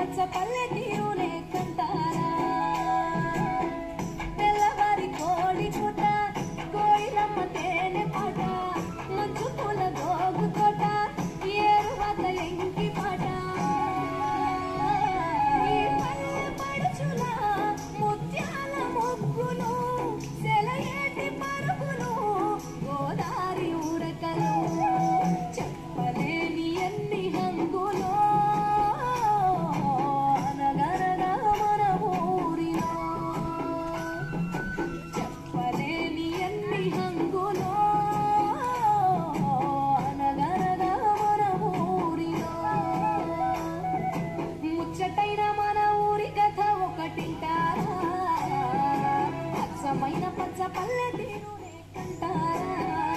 పచ్చ పల్లె తీరునే కంటారా తెల్లవారి కోడి పుట కోయిలమ్మ తేనె పాట మంచు పూల గోగు కోట ఏరువాత ఎంకి పాట ఈ పల్లె పడుచుల ముత్యాల ముగ్గులు సెలయేటి పరుగులు గోదారి ఉరకలు చెప్పలేని ఎన్ని హంగులో అనగనగా మన ఊరిలో చెప్పలేని ఎన్ని హంగులో అనగనగా మన ఊరిలో ముచ్చటైన మన ఊరి కథ ఒకటింటారా అచ్చమైన పచ్చ పల్లె తీరునే కంటారా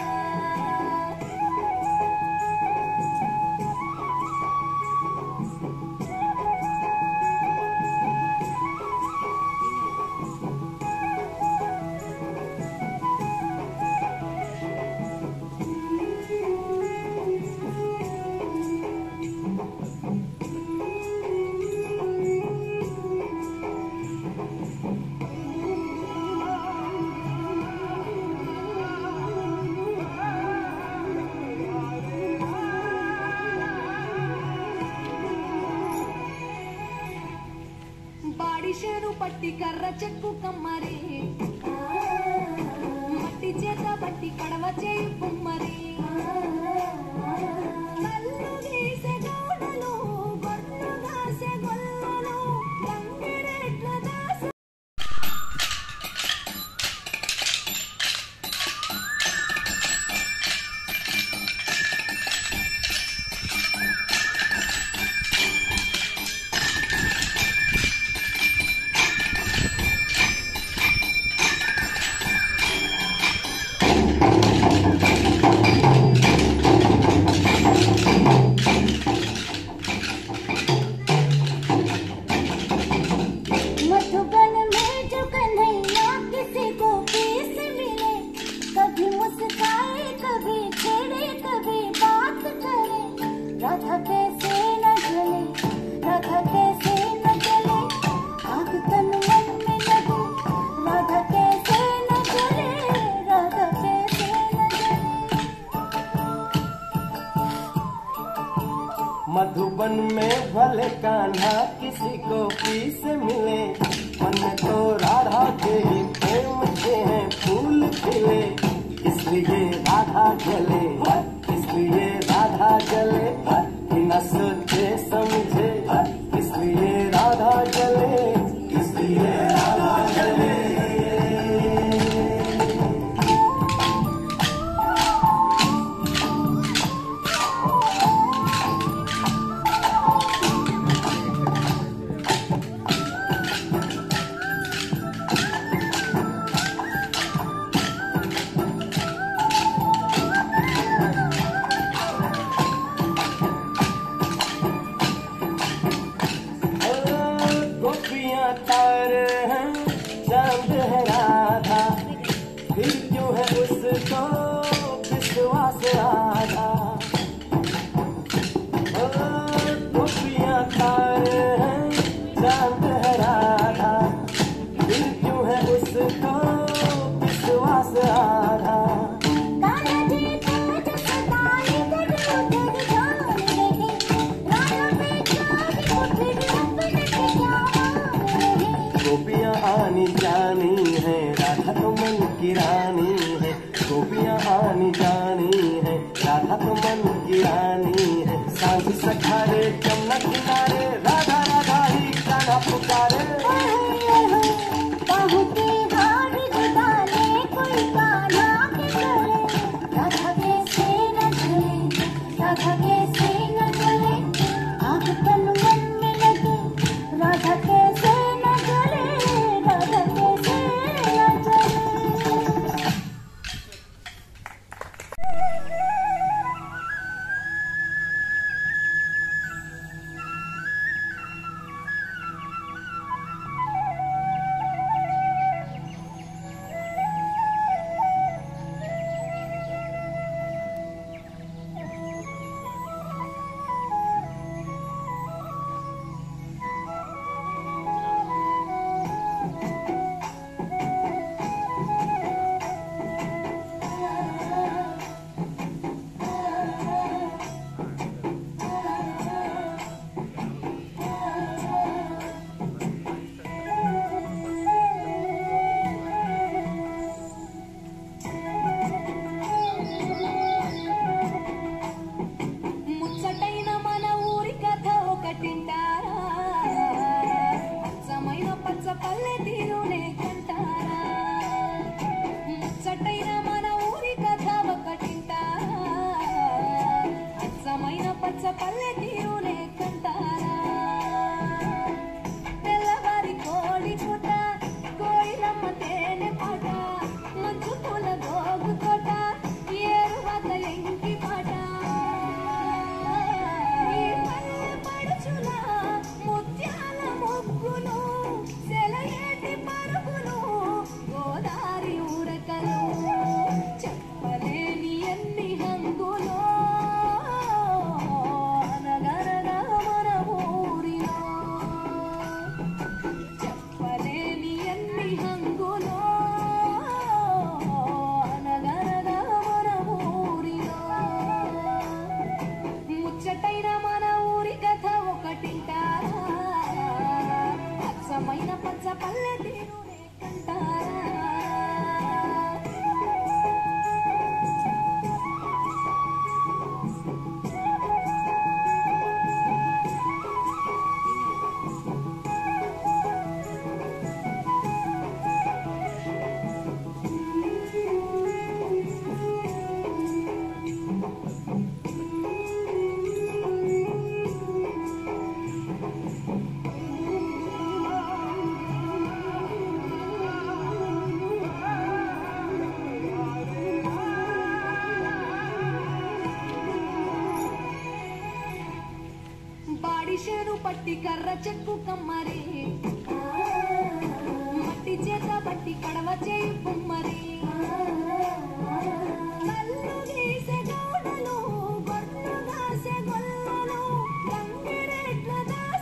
బాడిషేరు పట్టి కర్ర చెక్కు కమ్మరి మట్టి చేత పట్టి కడవ చేయి కుమ్మరి కళ్ళు గీసే గౌడలు, గొడ్లు కాసే గొల్లలు, గంగిరెడ్ల దాస मधुबन में जो कन्हैया किसी को पीस मिले कभी मुस्काए कभी छेड़े कभी बात करे राधा कैसे न जले राधा कैसे न जले आग तन मन में लगे राधा कैसे न जले राधा कैसे न जले मधुबन में भले कान्हा किसी को पीस मिले मन तो राधा के ही प्रेम के हैं फूल खिले इसलिए राधा जले इसलिए राधा जले बिना सोचे समझे इसलिए राधा जले इसलिए राधा जले गोपियां तारे हैं चांद है राधा फिर क्यों है उसको विश्वास आधा ओ, गोपियां तारे हैं चांद है राधा फिर क्यों है उसको विश्वास आधा कान्हा जी को जो सताए कभी उधर ध्यान रहे राधा पे जाने उठे अपने के क्या मान रहे गोपियां आनी जानी है राधा तो मन की रानी है गोपियां आनी जानी है राधा तो मन की रानी है सांझ सखारे जमुना किनारे राधा राधा ही गाना पुकारे बाहु के हार जुदाले कोई कान्हा के गले राधा कैसे न चले राधा कैसे न चले आग तन मन में लगे राधा कैसे न चले राधा कैसे न चले ओ పల్లె తీరునే కంటారా తెల్లవారి కోడి కూత కోయిలమ్మ తేనె పాట మంచు పూల గోగు తోట ఏరువత ఎంకి పాట ఈ పల్లె పడుచుల ముత్యాల ముగ్గులు సెలయేటి పరుగులు గోదారి ఊరకలు చెప్పలేని ఎన్ని హంగులో అనగనగా మన ఊరిలో చెప్పలేని ఎన్ని హంగులో అనగనగా మన ఊరిలో ముచ్చటైన మన ఊరి కథ ఒకటింటారా అచ్చమైన పచ్చ పల్లె తీరునే కంటారా బాడిషేను పట్టి కర్ర చెక్కు కమ్మరి మట్టి చేత పట్టి కడవ చేయి కుమ్మరి కళ్ళు గీసె గౌడలు, గొడ్లు కాసె గొల్లలు, గంగిరెడ్ల దాస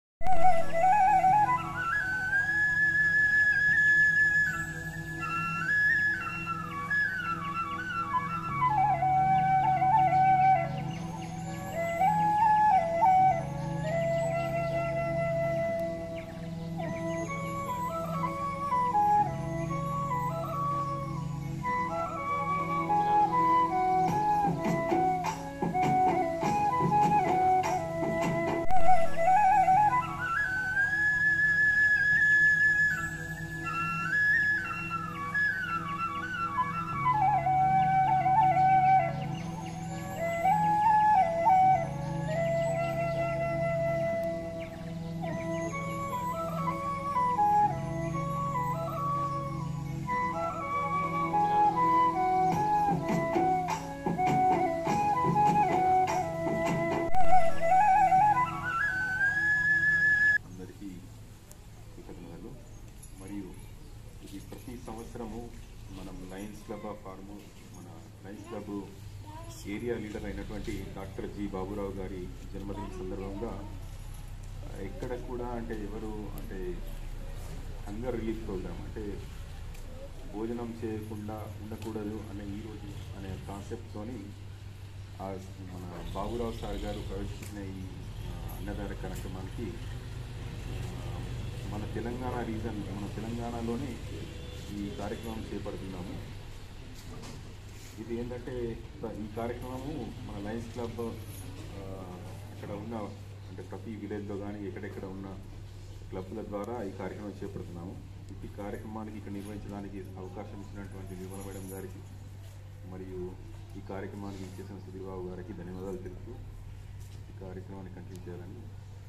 అందరికీ కృతజ్ఞతలు మరియు ఇది ప్రతి సంవత్సరము మనం లయన్స్ క్లబ్ ఆఫ్ ఫార్ము మన లయన్స్ క్లబ్ ఏరియా లీడర్ అయినటువంటి డాక్టర్ జి బాబురావు గారి జన్మదిన సందర్భంగా ఆ, ఎక్కడ కూడా అంటే ఎవరు అంటే హంగర్ రిలీఫ్ ప్రోగ్రామ్ అంటే భోజనం చేయకుండా ఉండకూడదు అనే ఈరోజు అనే కాన్సెప్ట్తోని ఆ మన బాబురావు సార్ గారు ప్రవేశించిన ఈ ఆ, అన్నదాన కార్యక్రమానికి ఆ, మన తెలంగాణ రీజన్ మన తెలంగాణలోనే ఈ కార్యక్రమం చేపడుతున్నాము ఇది ఏంటంటే ప్ర- ఈ కార్యక్రమము మన లయన్స్ క్లబ్ ఆ, అక్కడ ఉన్న అంటే ప్రతి విలేజ్లో కానీ ఎక్కడెక్కడ ఉన్న క్లబ్ల ద్వారా ఈ కార్యక్రమం చేపడుతున్నాము ఈ కార్యక్రమానికి ఇక్కడ నిర్వహించడానికి అవకాశం ఇచ్చినటువంటి విమల మేడం గారికి మరియు ఈ కార్యక్రమానికి ఇచ్చేసిన సుధీర్బాబు గారికి ధన్యవాదాలు తెలుపుతూ ఈ కార్యక్రమాన్ని కంటిన్యూ చేయాలని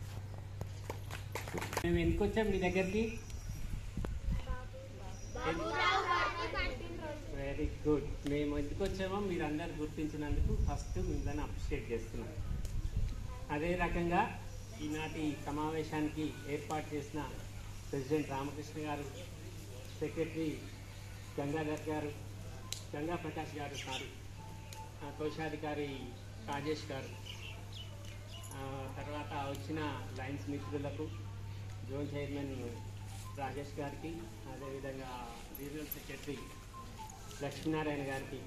మేము ఎందుకు వచ్చాం మీ దగ్గరికి వెరీ గుడ్ మేము ఎందుకు వచ్చామో మీరు అందరు గుర్తించినందుకు ఫస్ట్ మిమ్మల్ని అప్రిషియేట్ చేస్తున్నాం అదే రకంగా ఈనాటి సమావేశానికి ఏర్పాటు చేసిన ప్రెసిడెంట్ రామకృష్ణ గారు సెక్రటరీ గంగాధర్ గారు గంగా ప్రకాష్ గారు సారీ ఆ, కోశాధికారి రాజేష్ గారు ఆ, తర్వాత వచ్చిన లయన్స్ మిత్రులకు జోన్ చైర్మన్ రాజేష్ గారికి అదేవిధంగా రీజనల్ సెక్రటరీ లక్ష్మీనారాయణ గారికి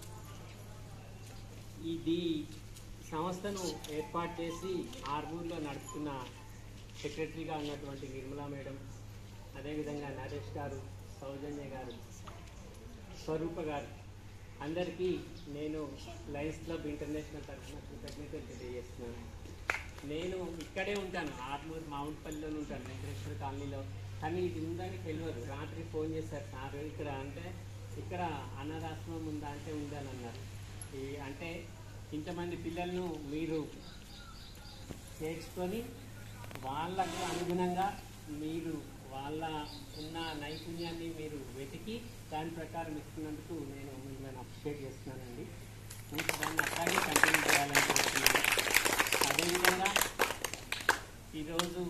ఇది సంస్థను ఏర్పాటు చేసి ఆర్మూర్లో నడుపుతున్న సెక్రటరీగా ఉన్నటువంటి నిర్మలా మేడం అదేవిధంగా నరేష్ గారు సౌజన్య గారు స్వరూప గారు అందరికీ నేను లయన్స్ క్లబ్ ఇంటర్నేషనల్ తరఫున కృతజ్ఞతలు తెలియజేస్తున్నాను నేను ఇక్కడే ఉంటాను ఆర్మూర్ మౌంట్పల్లిలోనే ఉంటాను వెంకటేశ్వర కాలనీలో కానీ ఇది ఉందని తెలియదు రాత్రి ఫోన్ చేశారు సార్ ఇక్కడ అంటే ఇక్కడ అన్నదాశ్రమం ఉందా అంటే ఉందని అన్నారు ఈ అంటే ఇంతమంది పిల్లలను మీరు చేర్చుకొని వాళ్ళకు అనుగుణంగా మీరు వాళ్ళ ఉన్న నైపుణ్యాన్ని మీరు వెతికి దాని ప్రకారం ఇస్తున్నందుకు నేను మిమ్మల్ని అప్రిషియేట్ చేస్తున్నానండి ఇంకా దాన్ని అట్లాగే కంటిన్యూ చేయాలని కోరుతున్నాను అదేవిధంగా ఈరోజు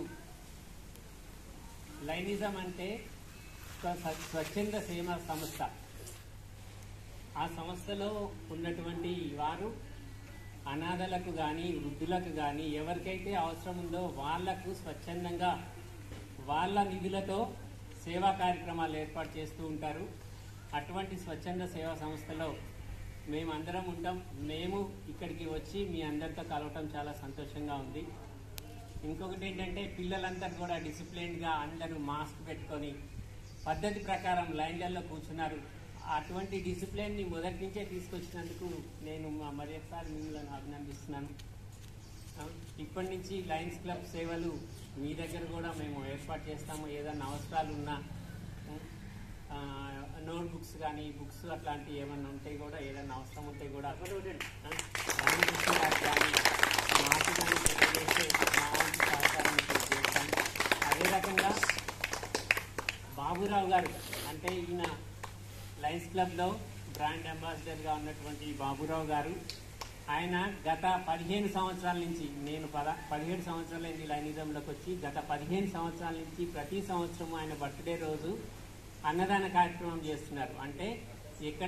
లైనిజం అంటే ఒక స్వ- స్వచ్ఛంద సేవా సంస్థ ఆ సంస్థలో ఉన్నటువంటి వారు అనాథలకు కానీ వృద్ధులకు కానీ ఎవరికైతే అవసరం ఉందో వాళ్లకు స్వచ్ఛందంగా వాళ్ళ నిధులతో సేవా కార్యక్రమాలు ఏర్పాటు చేస్తూ ఉంటారు అటువంటి స్వచ్ఛంద సేవా సంస్థలో మేమందరం ఉంటాం మేము ఇక్కడికి వచ్చి మీ అందరితో కలవటం చాలా సంతోషంగా ఉంది ఇంకొకటి ఏంటంటే పిల్లలందరూ కూడా డిసిప్లిన్గా అందరూ మాస్క్ పెట్టుకొని పద్ధతి ప్రకారం లైన్లలో కూర్చున్నారు అటువంటి డిసిప్లిన్ని మొదటి నుంచే తీసుకొచ్చినందుకు నేను మా మరి ఒకసారి మిమ్మల్ని అభినందిస్తున్నాను ఆ, ఇప్పటి నుంచి లయన్స్ క్లబ్ సేవలు మీ దగ్గర కూడా మేము ఏర్పాటు చేస్తాము ఏదైనా అవసరాలు ఉన్నా ఆ, నోట్ బుక్స్ కానీ బుక్స్ అట్లాంటివి ఏమన్నా ఉంటే కూడా ఏదైనా అవసరం ఉంటే కూడా ఆ, రన్నింగ్ బుక్స్ కానీ మాకు కానీ తెలియజేస్తే మా వంతు సహకారం మీకు చేస్తాం అదే రకంగా బాబురావు గారు అంటే ఈయన లయన్స్ క్లబ్లో బ్రాండ్ అంబాసిడర్గా ఉన్నటువంటి బాబురావు గారు ఆయన గత పదిహేను సంవత్సరాల నుంచి నేను పద పదిహేడు సంవత్సరాలైంది లైనిజంలోకి వచ్చి గత పదిహేను సంవత్సరాల నుంచి ప్రతి సంవత్సరం ఆయన బర్త్డే రోజు అన్నదాన కార్యక్రమం చేస్తున్నారు అంటే ఎక్కడ